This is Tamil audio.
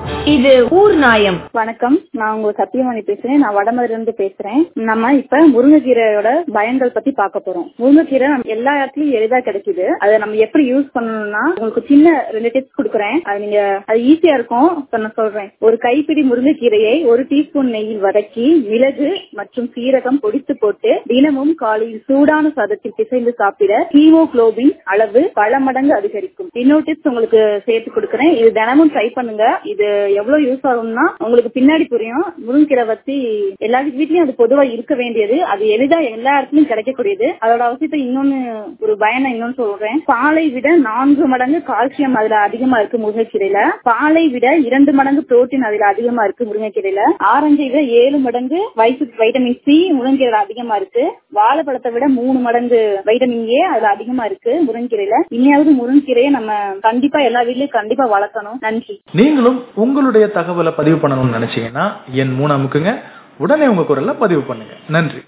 இது ஊர் நாயம் வணக்கம் நான் உங்க சத்தியமணி பேசுறேன் நான் வடமதுல இருந்து பேசுறேன் நம்ம இப்ப முருங்கைக்கீரையோட பயன்கள் பத்தி பார்க்க போறோம் முருங்கைக்கீரை நம்ம எல்லா இடத்துலயும் எளிதா கிடைக்குது அதை நம்ம எப்படி யூஸ் பண்ணணும்னா உங்களுக்கு சின்ன ரெண்டு டிப்ஸ் கொடுக்குறேன் அது நீங்க அது ஈஸியா இருக்கும் இப்ப நான் சொல்றேன் ஒரு கைப்பிடி முருங்கைக்கீரையை ஒரு டீஸ்பூன் நெய்யில் வதக்கி மிளகு மற்றும் சீரகம் பொடித்து போட்டு தினமும் காலையில் சூடான சாதத்தில் பிசைந்து சாப்பிட ஹீமோகுளோபின் அளவு பல மடங்கு அதிகரிக்கும் இன்னொரு டிப்ஸ் உங்களுக்கு சேர்த்து கொடுக்குறேன் இது தினமும் ட்ரை பண்ணுங்க இது எவ்வளவு யூஸ் ஆகும்னா உங்களுக்கு பின்னாடி புரியும் முருங்கீரை பத்தி எல்லா வீட்லயும் அது பொதுவா இருக்க வேண்டியது அது எளிதா எல்லா இடத்துலயும் கிடைக்கக்கூடியது அதோட அவசியத்தை இன்னொன்னு ஒரு பயனை இன்னொன்னு சொல்றேன் பாலை விட நான்கு மடங்கு கால்சியம் அதுல அதிகமா இருக்கு முருங்கைக்கீரையில பாலை விட இரண்டு மடங்கு புரோட்டீன் அதுல அதிகமா இருக்கு முருங்கைக்கீரையில ஆரஞ்சை விட ஏழு மடங்கு வயிற்று வைட்டமின் சி முருங்கைக்கீரையில அதிகமா இருக்கு வாழைப்பழத்தை விட மூணு மடங்கு வைட்டமின் ஏ அதுல அதிகமா இருக்கு முருங்கைக்கீரையில இனியாவது முருங்கைக்கீரையை நம்ம கண்டிப்பா எல்லா வீட்லயும் கண்டிப்பா வளர்க்கணும் நன்றி நீங்களும் உங்களுடைய தகவலை பதிவு பண்ணணும்னு நினைச்சீங்கன்னா என் மூணு அமுக்குங்க உடனே உங்க குரல்ல பதிவு பண்ணுங்க நன்றி